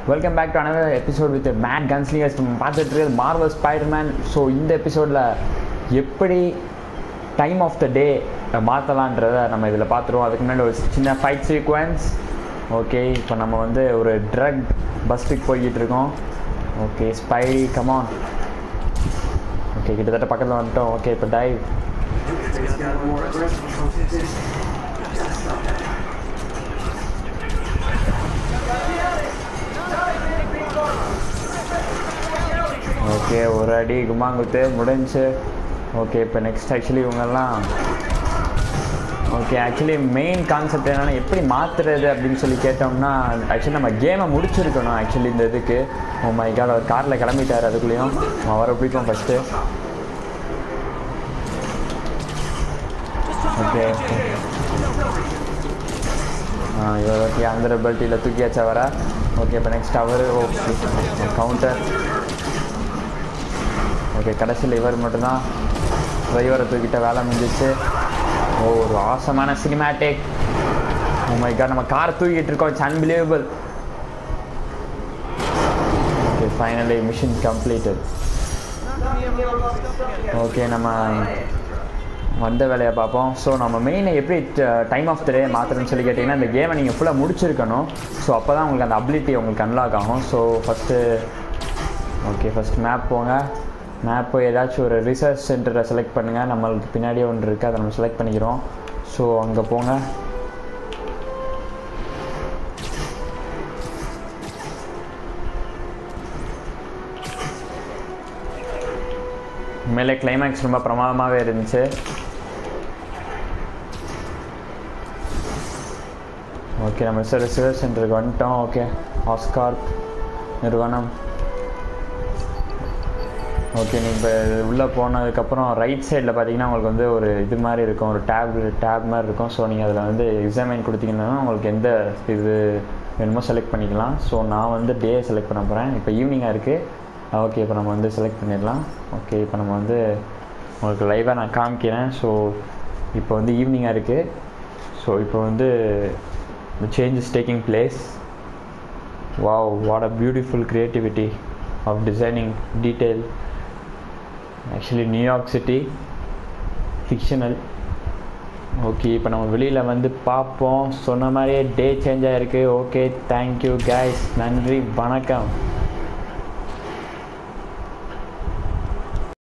welcome back to another episode with mad gunslingers பார்த்துட்டு இருக்கிறது Marvel Spiderman so இந்த எபிசோடில் எப்படி டைம் ஆஃப் த டே மாற்றலான்றதை நம்ம இதில் பார்த்துருவோம் அதுக்கு முன்னாடி ஒரு சின்ன ஃபைட் சீக்வன்ஸ் ஓகே இப்போ நம்ம வந்து ஒரு ட்ரக் பஸ்ட்டுக்கு போய்கிட்டு இருக்கோம் ஓகே ஸ்பைடி கமான் ஓகே கிட்டத்தட்ட பக்கத்தில் வந்துட்டோம் ஓகே இப்போ டைவ் ஓகே ஒரு அடி குமாங்குத்து முடிஞ்சு ஓகே இப்போ நெக்ஸ்ட் ஆக்சுவலி இவங்கெல்லாம் ஓகே ஆக்சுவலி மெயின் கான்செப்ட் என்னென்னா எப்படி மாற்றுறது அப்படின்னு சொல்லி கேட்டோம்னா ஆக்சுவலி நம்ம கேமை முடிச்சிருக்கணும் ஆக்சுவலி இந்த இதுக்கு ஓ மை காட் அவர் காரில் கிளம்பிட்டார் அதுக்குள்ளேயும் அவரை பிடிக்கும் ஃபஸ்ட்டு ஓகே ஆ இவர் ஓகே அந்த பெல்ட்டியில் தூக்கியாச்சு அவரை ஓகே இப்போ நெக்ஸ்ட் அவர் ஓகே கவுண்டர் ஓகே கடைசியில் இவர் மட்டும்தான் டிரைவரை தூக்கிட்ட வேலை முடிஞ்சிச்சு ஓ ஒரு ஆசமான சினிமேட்டிக் ஓ மை காட் நம்ம கார் தூக்கிட்டு இருக்கோம் it's unbelievable okay finally mission completed okay நம்ம வந்த வேலையை பார்ப்போம் ஸோ நம்ம மெயினை எப்படி டைம் ஆஃப் த டே மாற்றுறதுன்னு சொல்லி கேட்டிங்கன்னா இந்த கேமை நீங்கள் ஃபுல்லாக முடிச்சிருக்கணும் ஸோ அப்போ தான் உங்களுக்கு அந்த அபிலிட்டி உங்களுக்கு அன்லாக் ஆகும் so first okay first map போங்க மேப் போய் ஏதாச்சும் ஒரு ரிசர்ச் சென்டரை செலக்ட் பண்ணுங்கள் நம்மளுக்கு பின்னாடியே ஒன்று இருக்குது அதை நம்ம செலக்ட் பண்ணிக்கிறோம் ஸோ அங்கே போங்க மேலே கிளைமேக்ஸ் ரொம்ப பிரமாதமாகவே இருந்துச்சு ஓகே நம்ம ரிசர்ச் சென்டருக்கு வந்துட்டோம் ஓகே ஆஸ்கார் நிறுவனம் ஓகே நீங்கள் உள்ளே போனதுக்கப்புறம் ரைட் சைடில் பார்த்தீங்கன்னா உங்களுக்கு வந்து ஒரு இது மாதிரி இருக்கும் ஒரு டேப் டேப் மாதிரி இருக்கும் ஸோ நீங்கள் அதில் வந்து எக்ஸாமின் கொடுத்தீங்கன்னா உங்களுக்கு எந்த இது வேணுமோ செலக்ட் பண்ணிக்கலாம் ஸோ நான் வந்து டே செலக்ட் பண்ண போகிறேன் இப்போ ஈவினிங்காக இருக்குது ஓகே இப்போ நம்ம வந்து செலக்ட் பண்ணிடலாம் ஓகே இப்போ நம்ம வந்து உங்களுக்கு லைவாக நான் காமிக்கிறேன் ஸோ இப்போ வந்து ஈவினிங்காக இருக்குது ஸோ இப்போ வந்து the change is taking place wow what a beautiful creativity of designing detail actually new york city fictional okay இப்போ நம்ம வெளியில் வந்து பார்ப்போம் சொன்ன மாதிரியே டே சேஞ்ச் ஆகிருக்கு ஓகே தேங்க்யூ கைஸ் நன்றி வணக்கம்